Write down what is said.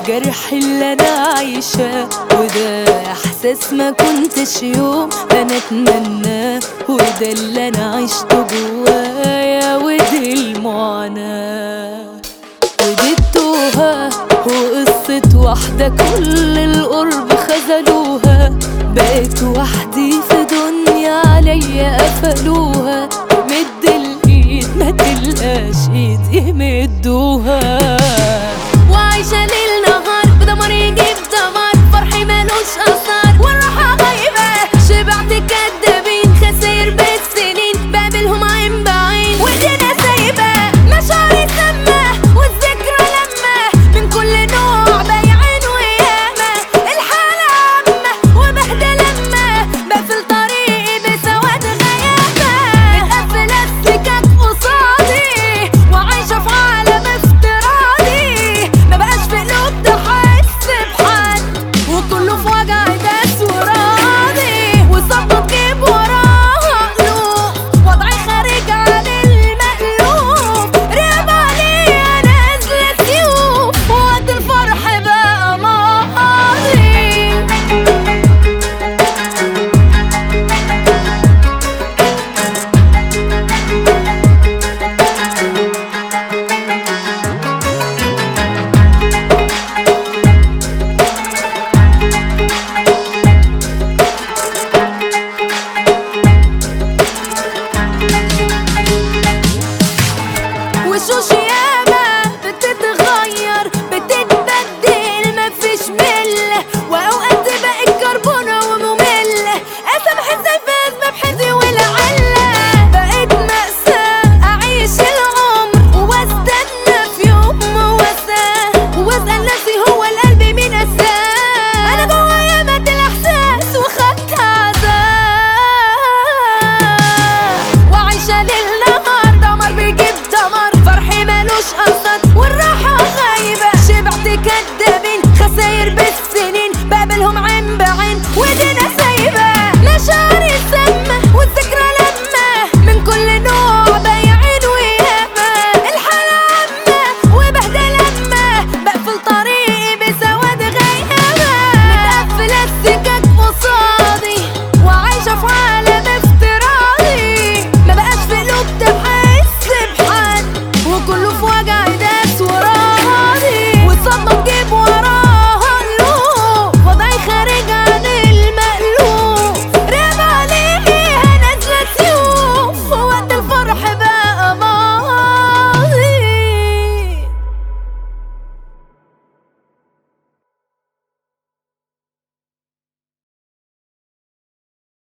الجرح اللي انا عايشاه وده احساس ما كنتش يوم انا اتمناه وده اللي انا عشته جوايا ودي المعاناه ودي التوهة وقصة واحدة كل القرب خذلوها بقيت وحدي في دنيا عليا قفلوها مد الايد ما تلقاش ايد يمدوها وعايشة ليل نهار بدمر يجيب دمار فرحي مالوش اثار والراحة غايبة شبعت كدابين خساير بالسنين بقابلهم عين بعين وايدينا سايبة مشاعري سامة والذكرى لما من كل نوع بايعين وياما الحالة عامة وبهدى لما بقفل طريقي بسواد غيامة متقفلة السكك قصادي وعايشة في عالم افتراضي مبقاش في قلوب تحس بحد وكله في وجع داس وراضي والصدمة تجيب وراها قلوب وضعي خارج عن المألوف رقب عليا نازلة سيوف وقت الفرح بقى ماضي وشوش ياما بتتغير بتتبدل مفيش ملة واوقات تبقى الكربونة ومملة اسامح ازاي في اسباب حزي والعلة بقيت مأساة اعيش العمر واستنى في يوم واساه واسأل نفسي هو القلب مين اساه انا جوايا مات الاحساس وخدت عذاب وعايشة ليل نهار دمر بيجيب دمر فرحي مالوش قصد والراحة غايبة شبعت كدابين خساير بالسنين بقابلهم